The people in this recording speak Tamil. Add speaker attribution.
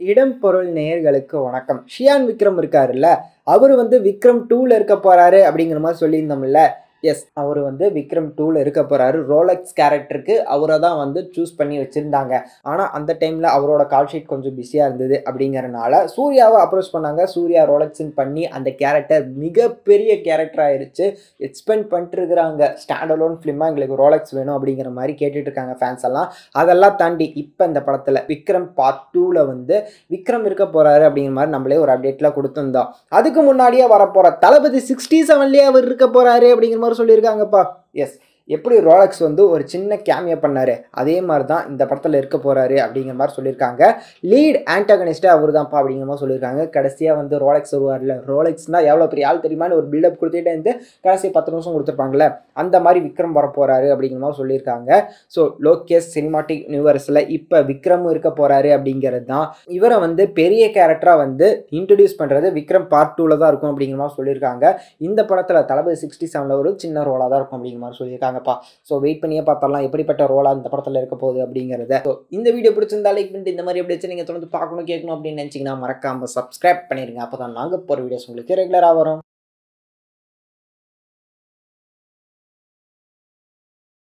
Speaker 1: இடம் பொருள் நேயர்களுக்கு வணக்கம் ஷியான் விக்ரம் இருக்காருல்ல அவர் வந்து விக்ரம் டூவில் இருக்க போறாரு அப்படிங்கிற மாதிரி சொல்லியிருந்தோம்ல எஸ் அவர் வந்து விக்ரம் டூவில் இருக்க போறாரு ரோலக்ஸ் கேரக்டருக்கு அவரை தான் வந்து சூஸ் பண்ணி வச்சுருந்தாங்க ஆனால் அந்த டைமில் அவரோட கால் ஷீட் கொஞ்சம் பிஸியாக இருந்தது அப்படிங்கறனால சூர்யாவை அப்ரோச் பண்ணாங்க சூர்யா ரோலக்ஸ்ன்னு பண்ணி அந்த கேரக்டர் மிகப்பெரிய கேரக்டர் ஆயிருச்சு எக்ஸ்பெண்ட் பண்ணிட்டு இருக்கிறாங்க ஸ்டாண்ட் அலோன் ஃபிலிமாக எங்களுக்கு ரோலக்ஸ் வேணும் அப்படிங்கிற மாதிரி கேட்டுட்டு இருக்காங்க ஃபேன்ஸ் எல்லாம் அதெல்லாம் தாண்டி இப்போ இந்த படத்தில் விக்ரம் பார்ட் டூவில் வந்து விக்ரம் இருக்க போறாரு அப்படிங்கிற மாதிரி நம்மளே ஒரு அப்டேட்ல கொடுத்துருந்தோம் அதுக்கு முன்னாடியே வரப்போற தளபதி சிக்ஸ்டி செவன்லேயே அவர் இருக்க போறாரு அப்படிங்கிற மாதிரி சொல்லியிருக்காங்கப்பா எஸ் எப்படி ரோலக்ஸ் வந்து ஒரு சின்ன கேமியா பண்ணாரு அதே மாதிரி தான் இந்த படத்தில் இருக்க போறாரு அப்படிங்கிற மாதிரி சொல்லியிருக்காங்க லீட் ஆன்டகனிஸ்டே அவர் தான்ப்பா அப்படிங்கிற மாதிரி சொல்லியிருக்காங்க கடைசியாக வந்து ரோலக்ஸ் வருவார்ல ரோலக்ஸ்னா எவ்வளோ பெரிய ஆள் தெரியுமான்னு ஒரு பில்டப் கொடுத்துட்டே இருந்து கடைசி பத்து நிமிஷம் கொடுத்துருப்பாங்கல்ல அந்த மாதிரி விக்ரம் வர போறாரு அப்படிங்கிற மாதிரி சொல்லியிருக்காங்க ஸோ லோகேஷ் சினிமாட்டிக் யூனிவர்ஸில் இப்போ விக்ரமும் இருக்க போறாரு அப்படிங்கிறது தான் இவரை வந்து பெரிய கேரக்டராக வந்து இன்ட்ரடியூஸ் பண்ணுறது விக்ரம் பார்ட் டூவில் தான் இருக்கும் அப்படிங்கிற மாதிரி சொல்லியிருக்காங்க இந்த படத்தில் தளபதி சிக்ஸ்டி செவனில் ஒரு சின்ன ரோலாக தான் இருக்கும் அப்படிங்கிற மாதிரி சொல்லியிருக்காங்கப்பா ஸோ வெயிட் பண்ணியே பார்த்தரலாம் எப்படிப்பட்ட ரோலாக இந்த படத்தில் இருக்க போகுது அப்படிங்கிறத ஸோ இந்த வீடியோ பிடிச்சிருந்தா லைக் பண்ணிட்டு இந்த மாதிரி எப்படி நீங்கள் தொடர்ந்து பார்க்கணும் கேட்கணும் அப்படின்னு நினச்சிங்கன்னா மறக்காமல் சப்ஸ்கிரைப் பண்ணிடுங்க அப்போ தான் நாங்கள் போகிற வீடியோஸ் உங்களுக்கு ரெகுலராக வரும்